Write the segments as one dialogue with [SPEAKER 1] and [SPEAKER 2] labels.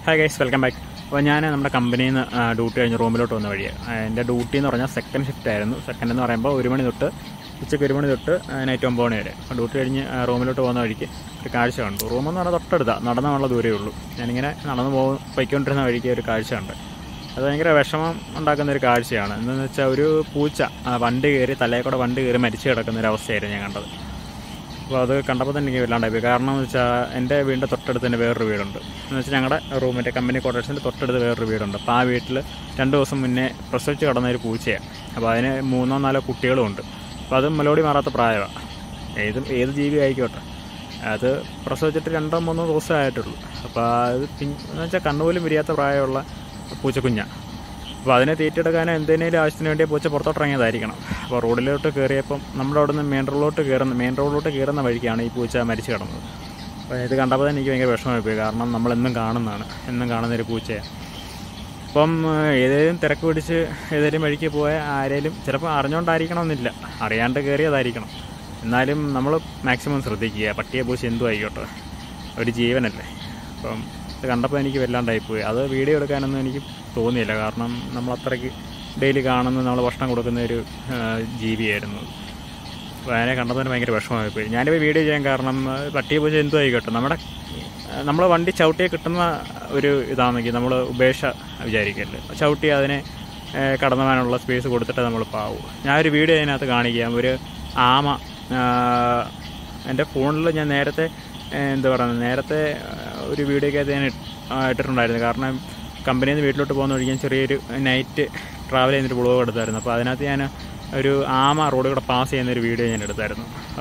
[SPEAKER 1] hi guys welcome back അപ്പോൾ ഞാൻ നമ്മുടെ കമ്പനിയിൽ നിന്ന് ഡ്യൂട്ടി കഴിഞ്ഞ് റൂമിലോട്ട് വന്ന വഴിയാണ് എൻ്റെ ഡ്യൂട്ടി എന്ന് പറഞ്ഞാൽ സെക്കൻഡ് ഷിഫ്റ്റ് ആയിരുന്നു സെക്കൻഡ് എന്ന് പറയുമ്പോൾ ഒരു മണി തൊട്ട് ഉച്ചയ്ക്ക് ഒരു മണി തൊട്ട് നൈറ്റ് ഒമ്പത് മണി വരെ അപ്പോൾ ഡ്യൂട്ടി കഴിഞ്ഞ് ആ, റൂമിലോട്ട് പോകുന്ന വഴിക്ക് ഒരു കാഴ്ച കണ്ടു റൂമെന്ന് പറഞ്ഞാൽ തൊട്ടടുത്താണ് നടന്നുള്ള ദൂരമേ ഉള്ളൂ ഞാനിങ്ങനെ നടന്നു പോകും പോയിക്കൊണ്ടിരുന്ന വഴിക്ക് ഒരു കാഴ്ച ഉണ്ട് അത് ഭയങ്കര വിഷമം ഉണ്ടാക്കുന്ന ഒരു കാഴ്ചയാണ് എന്താണെന്ന് വെച്ചാൽ ഒരു പൂച്ച ആ, വണ്ടി കയറി തലയിൽ കൂടെ വണ്ടി കയറി മരിച്ചു കിടക്കുന്ന ഒരു അവസ്ഥയായിരുന്നു ഞാൻ കണ്ടത് അപ്പോൾ അത് കണ്ടപ്പോൾ തന്നെ എനിക്ക് വല്ലാണ്ടായി പോയി കാരണം എന്ന് വെച്ചാൽ എൻ്റെ വീടിൻ്റെ തൊട്ടടുത്ത് തന്നെ വേറൊരു വീടുണ്ട് എന്ന് വെച്ചാൽ ഞങ്ങളുടെ റൂമിൻ്റെ കമ്പനി ക്വാർട്ടേഴ്സിൻ്റെ തൊട്ടടുത്ത് വേറൊരു വീടുണ്ട് അപ്പോൾ ആ വീട്ടിൽ രണ്ട് ദിവസം മുന്നേ പ്രസവിച്ച് കിടന്ന ഒരു പൂച്ചയാണ് അപ്പോൾ അതിന് മൂന്നോ നാലോ കുട്ടികളും ഉണ്ട് അപ്പോൾ അത് മെലോഡി മാറാത്ത പ്രായമാണ് ഏത് ഏത് ജീവി ആയിക്കോട്ടെ അത് പ്രസവിച്ചിട്ട് രണ്ടോ മൂന്നോ ദിവസമേ ആയിട്ടുള്ളൂ അപ്പോൾ അത് പിൻ എന്ന് വെച്ചാൽ കണ്ണുപോലും വിരിയാത്ത പ്രായമുള്ള പൂച്ചക്കുഞ്ഞാണ് അപ്പോൾ അതിനെ തീറ്റെടുക്കാൻ എന്തെങ്കിലും ആവശ്യത്തിന് വേണ്ടി പൂച്ച പുറത്തോട്ട് ഇറങ്ങിയതായിരിക്കണം അപ്പോൾ റോഡിലോട്ട് കയറിയപ്പം നമ്മുടെ അവിടെ നിന്ന് മെയിൻ റോഡിലോട്ട് കയറുന്ന മെയിൻ റോഡിലോട്ട് കയറുന്ന വഴിക്കാണ് ഈ പൂച്ച മരിച്ചു കിടന്നത് അപ്പോൾ ഇത് കണ്ടപ്പോൾ തന്നെ എനിക്ക് ഭയങ്കര വിഷമമായി പോയി കാരണം നമ്മളെന്നും കാണുന്നതാണ് എന്നും കാണുന്ന ഒരു പൂച്ചയാണ് അപ്പം ഏഹ്, ഏതേലും തിരക്ക് പിടിച്ച് ഏതേലും വഴിക്ക് പോയ ആരേലും ചിലപ്പോൾ അറിഞ്ഞുകൊണ്ടായിരിക്കണമെന്നില്ല അറിയാണ്ട് കയറിയതായിരിക്കണം എന്നാലും നമ്മൾ മാക്സിമം ശ്രദ്ധിക്കുക പട്ടിയെ പൂച്ച എന്തും ആയിക്കോട്ടെ ഒരു ജീവനല്ലേ അപ്പം ഇത് കണ്ടപ്പോൾ എനിക്ക് വല്ലാണ്ടായിപ്പോയി അത് വീഡിയോ എടുക്കാനൊന്നും എനിക്ക് തോന്നിയില്ല കാരണം നമ്മൾ അത്രയ്ക്ക് ഡെയിലി കാണുന്ന നമ്മൾ ഭക്ഷണം കൊടുക്കുന്ന ഒരു ഏഹ്, ജീവിയായിരുന്നു അപ്പോൾ അതിനെ കണ്ടപ്പോൾ തന്നെ ഭയങ്കര വിഷമമായി പോയി ഞാനിപ്പോൾ വീഡിയോ ചെയ്യാൻ കാരണം ഏഹ്, പട്ടിയെ പൂച്ച എന്തും ആയിക്കോട്ടെ നമ്മുടെ നമ്മൾ വണ്ടി ചവിട്ടിയെ കിട്ടുന്ന ഒരു ഇതാണെങ്കിൽ നമ്മൾ ഉപേക്ഷ വിചാരിക്കല്ലേ ചവിട്ടി അതിനെ ഏഹ്, കടന്നു പോകാനുള്ള സ്പേസ് കൊടുത്തിട്ട് നമ്മൾ പാവൂ ഞാനൊരു വീഡിയോ അതിനകത്ത് കാണിക്കാം ഒരു ആമ ആഹ്, എൻ്റെ ഫോണിൽ ഞാൻ നേരത്തെ ഏഹ്, എന്താ പറയുന്നത് നേരത്തെ ആഹ്, ഒരു വീഡിയോക്കകത്ത് ഞാൻ ഇട്ട്- ആഹ്, ഇട്ടിട്ടുണ്ടായിരുന്നു കാരണം കമ്പനിയിൽ നിന്ന് വീട്ടിലോട്ട് പോകുന്ന വഴി ഞാൻ ചെറിയൊരു നൈറ്റ് ട്രാവൽ ചെയ്യുന്നൊരു ബ്ലോഗ് എടുത്തായിരുന്നു അപ്പോൾ അതിനകത്ത് ഞാൻ ഒരു ആമ റോഡിൽ കൂടെ പാസ് ചെയ്യുന്ന ഒരു വീഡിയോ ഞാൻ എടുത്തായിരുന്നു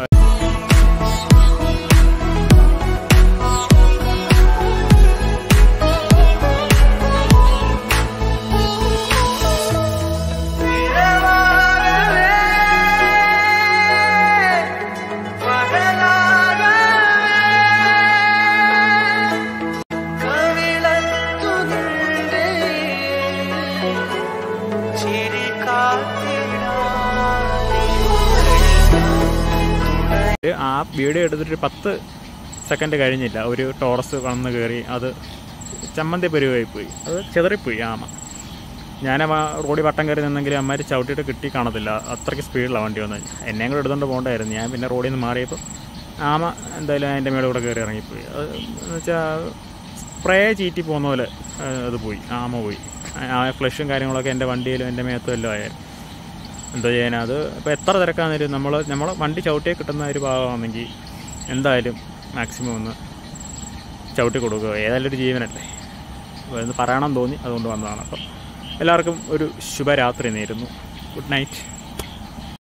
[SPEAKER 1] ഒരു ആ വീഡിയോ എടുത്തിട്ട് പത്ത് സെക്കൻഡ് കഴിഞ്ഞില്ല ഒരു ടോറസ് വന്ന് കയറി അത് ചമ്മന്തി പരിവായി പോയി അത് ചെതറിപ്പോയി ആമ ഞാൻ ആ റോഡിൽ വട്ടം കയറി നിന്നെങ്കിലും അമ്മമാർ ചവിട്ടിയിട്ട് കിട്ടി കാണത്തില്ല അത്രയ്ക്ക് സ്പീഡിലാണ് വണ്ടി വന്നത് എന്നെയും കൂടെ എടുത്തുകൊണ്ട് പോകണ്ടായിരുന്നു ഞാൻ പിന്നെ റോഡിൽ നിന്ന് മാറിയപ്പോൾ ആമ എന്തായാലും അതിൻ്റെ മേലെ കൂടെ കയറി ഇറങ്ങിപ്പോയി അത് എന്ന് വെച്ചാൽ സ്പ്രേ ചീറ്റി പോകുന്ന പോലെ ആ, അത് പോയി ആമ പോയി ആ ഫ്ലഷും കാര്യങ്ങളൊക്കെ എൻ്റെ വണ്ടിയിലും എൻ്റെ മേത്തും എല്ലാം ആയാലും എന്താ ചെയ്യാനാ അത് ഇപ്പോൾ എത്ര തിരക്കാണെങ്കിലും നമ്മൾ നമ്മൾ വണ്ടി ചവിട്ടിയെ കിട്ടുന്ന ഒരു ഭാഗമാണെങ്കിൽ എന്തായാലും മാക്സിമം ഒന്ന് ചവിട്ടി കൊടുക്കുക ഏതായാലും ഒരു ജീവനല്ലേ അപ്പോൾ ഇത് പറയണം തോന്നി അതുകൊണ്ട് വന്നതാണ് അപ്പം എല്ലാവർക്കും ഒരു ശുഭരാത്രി നേരുന്നു ഗുഡ് നൈറ്റ്